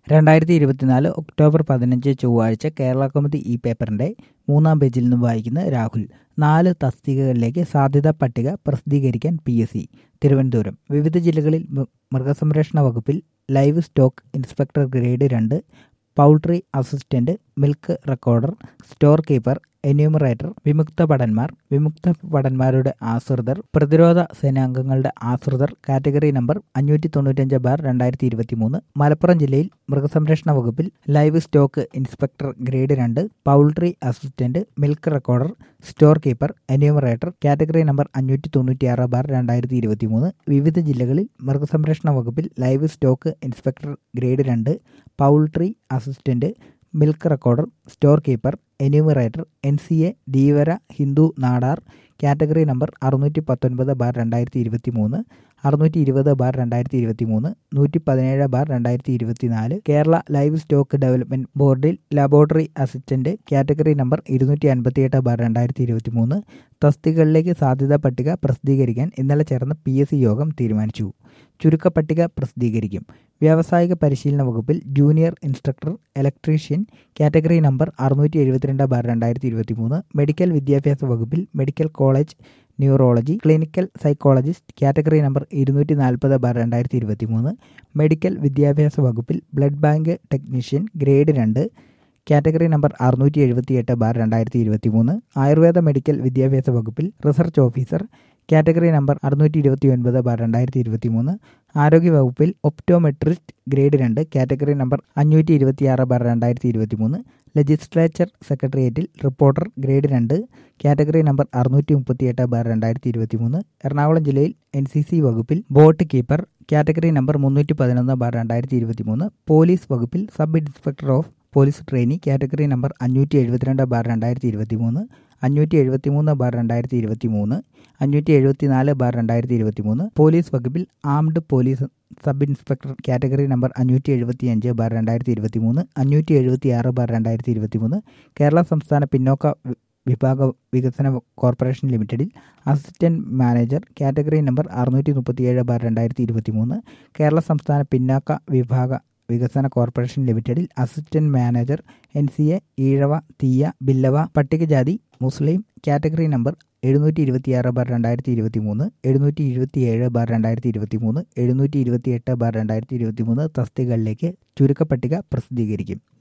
രണ്ടായിരത്തി ഇരുപത്തിനാല് ഒക്ടോബർ പതിനഞ്ച് ചൊവ്വാഴ്ച കേരള കൗമുദി ഈ പേപ്പറിന്റെ മൂന്നാം പേജിൽ നിന്ന് വായിക്കുന്ന രാഹുൽ നാല് തസ്തികകളിലേക്ക് സാധ്യതാ പട്ടിക പ്രസിദ്ധീകരിക്കാൻ പി എസ് സി തിരുവനന്തപുരം വിവിധ ജില്ലകളിൽ മൃ- മൃഗസംരക്ഷണ വകുപ്പിൽ ലൈവ് സ്റ്റോക്ക് ഇൻസ്പെക്ടർ ഗ്രേഡ് രണ്ട് poultry assistant milk recorder store keeper enumerator വിമുക്ത ഭടന്മാർ വിമുക്ത ഭടന്മാരുടെ ആശ്രിതർ പ്രതിരോധ സേനാംഗങ്ങളുടെ ആശ്രിതർ കാറ്റഗറി നമ്പർ അഞ്ഞൂറ്റി തൊണ്ണൂറ്റഞ്ച് ബാർ രണ്ടായിരത്തി ഇരുപത്തി മൂന്ന് മലപ്പുറം ജില്ലയിൽ മൃഗസംരക്ഷണ വകുപ്പിൽ ലൈവ് സ്റ്റോക്ക് ഇൻസ്പെക്ടർ ഗ്രേഡ് രണ്ട് poultry assistant milk recorder store keeper enumerator category number അഞ്ഞൂറ്റി തൊണ്ണൂറ്റിയാറ് ബാർ രണ്ടായിരത്തി ഇരുപത്തി മൂന്ന് വിവിധ ജില്ലകളിൽ മൃഗസംരക്ഷണ വകുപ്പിൽ ലൈവ് സ്റ്റോക്ക് ഇൻസ്പെക്ടർ ഗ്രേഡ് രണ്ട് poultry assistant milk recorder store keeper enumerator N C A Dheevara Hindu Nadar category number അറുന്നൂറ്റി പത്തൊൻപത് ബാർ രണ്ടായിരത്തി ഇരുപത്തി മൂന്ന് അറുന്നൂറ്റി ഇരുപത് ബാർ രണ്ടായിരത്തി ഇരുപത്തി മൂന്ന് നൂറ്റി പതിനേഴ് ബാർ രണ്ടായിരത്തി ഇരുപത്തി നാല് കേരള ലൈവ് സ്റ്റോക്ക് ഡെവലപ്മെന്റ് ബോർഡിൽ ലബോറട്ടറി അസിസ്റ്റന്റ് കാറ്റഗറി നമ്പർ ഇരുന്നൂറ്റി അൻപത്തിയെട്ട് ബാർ രണ്ടായിരത്തി ഇരുപത്തി മൂന്ന് തസ്തികകളിലേക്ക് സാധ്യതാ പട്ടിക പ്രസിദ്ധീകരിക്കാൻ ഇന്നലെ ചേർന്ന പി എസ് സി യോഗം തീരുമാനിച്ചു ചുരുക്കപ്പട്ടിക പ്രസിദ്ധീകരിക്കും വ്യാവസായിക പരിശീലന വകുപ്പിൽ junior instructor electrician category number അറുന്നൂറ്റി എഴുപത്തിരണ്ട് ബാർ രണ്ടായിരത്തി ഇരുപത്തി മൂന്ന് മെഡിക്കൽ വിദ്യാഭ്യാസ വകുപ്പിൽ medical college neurology clinical psychologist category number ഇരുന്നൂറ്റി നാൽപ്പത് ബാർ രണ്ടായിരത്തി ഇരുപത്തി മൂന്ന് മെഡിക്കൽ വിദ്യാഭ്യാസ വകുപ്പിൽ ബ്ലഡ് ബാങ്ക് ടെക്നീഷ്യൻ ഗ്രേഡ് രണ്ട് കാറ്റഗറി നമ്പർ അറുന്നൂറ്റി എഴുപത്തിയെട്ട് ബാർ രണ്ടായിരത്തി ഇരുപത്തി മൂന്ന് ആയുർവേദ മെഡിക്കൽ വിദ്യാഭ്യാസ വകുപ്പിൽ റിസർച്ച് ഓഫീസർ കാറ്റഗറി നമ്പർ അറുന്നൂറ്റി ഇരുപത്തി ഒൻപത് ബാർ രണ്ടായിരത്തി ഇരുപത്തി മൂന്ന് ആരോഗ്യ വകുപ്പിൽ ഒപ്റ്റോമെട്രിസ്റ്റ് ഗ്രേഡ് രണ്ട് കാറ്റഗറി നമ്പർ അഞ്ഞൂറ്റി ഇരുപത്തിയാറ് ബാർ രണ്ടായിരത്തി ഇരുപത്തി മൂന്ന് ലെജിസ്ലേച്ചർ സെക്രട്ടേറിയറ്റിൽ റിപ്പോർട്ടർ ഗ്രേഡ് രണ്ട് കാറ്റഗറി നമ്പർ അറുന്നൂറ്റി മുപ്പത്തിയെട്ട് ബാർ രണ്ടായിരത്തി ഇരുപത്തി മൂന്ന് എറണാകുളം ജില്ലയിൽ എൻ സി സി വകുപ്പിൽ ബോട്ട് കീപ്പർ കാറ്റഗറി നമ്പർ മുന്നൂറ്റി പതിനൊന്ന് ബാർ രണ്ടായിരത്തി ഇരുപത്തി മൂന്ന് പോലീസ് വകുപ്പിൽ sub inspector of police trainee category number അഞ്ഞൂറ്റി എഴുപത്തിരണ്ട് ബാർ രണ്ടായിരത്തി ഇരുപത്തി മൂന്ന് അഞ്ഞൂറ്റി എഴുപത്തി മൂന്ന് ബാർ രണ്ടായിരത്തി ഇരുപത്തി മൂന്ന് അഞ്ഞൂറ്റി എഴുപത്തി നാല് ബാർ രണ്ടായിരത്തി ഇരുപത്തി മൂന്ന് പോലീസ് വകുപ്പിൽ armed police sub inspector category number അഞ്ഞൂറ്റി എഴുപത്തി അഞ്ച് ബാർ രണ്ടായിരത്തി ഇരുപത്തി മൂന്ന് അഞ്ഞൂറ്റി എഴുപത്തി ആറ് ബാർ രണ്ടായിരത്തി ഇരുപത്തി മൂന്ന് കേരള സംസ്ഥാന പിന്നോക്ക വി- വിഭാഗ വികസന കോർപ്പറേഷൻ ലിമിറ്റഡിൽ അസിസ്റ്റന്റ് മാനേജർ കാറ്റഗറി നമ്പർ അറുന്നൂറ്റി മുപ്പത്തിയേഴ് ബാർ രണ്ടായിരത്തി ഇരുപത്തി മൂന്ന് കേരള സംസ്ഥാന പിന്നാക്ക വിഭാഗ വികസന കോർപ്പറേഷൻ ലിമിറ്റഡിൽ assistant manager N C A Ezhava Thiyya Billava പട്ടികജാതി മുസ്ലിം കാറ്റഗറി നമ്പർ എഴുന്നൂറ്റി ഇരുപത്തിയാറ് ബാർ രണ്ടായിരത്തി ഇരുപത്തി മൂന്ന് എഴുന്നൂറ്റി ഇരുപത്തിയേഴ് ബാർ രണ്ടായിരത്തി ഇരുപത്തി മൂന്ന് എഴുന്നൂറ്റി ഇരുപത്തിയെട്ട് ബാർ രണ്ടായിരത്തി ഇരുപത്തി മൂന്ന് തസ്തികകളിലേക്ക് ചുരുക്കപ്പട്ടിക പ്രസിദ്ധീകരിക്കും